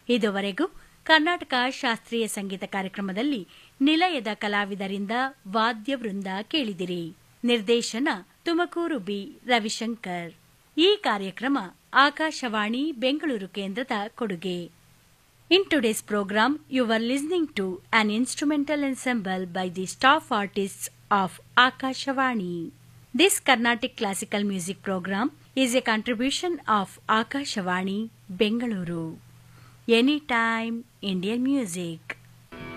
ಇದುವರೆಗೂ ಕರ್ನಾಟಕ ಶಾಸ್ತ್ರೀಯ ಸಂಗೀತ ಕಾರ್ಯಕ್ರಮದಲ್ಲಿ ನಿಲಯದ ಕಲಾವಿದರಿಂದ ವಾದ್ಯವೃಂದ ಕೇಳಿದಿರಿ ನಿರ್ದೇಶನ ತುಮಕೂರು ಬಿ ರವಿಶಂಕರ್ ಈ ಕಾರ್ಯಕ್ರಮ ಆಕಾಶವಾಣಿ ಬೆಂಗಳೂರು ಕೇಂದ್ರದ ಕೊಡುಗೆ In today's program, you were listening to an instrumental ensemble by the staff artists of Akashavani. This Carnatic classical music program is a contribution of Akashavani, Bengaluru. Anytime Indian music.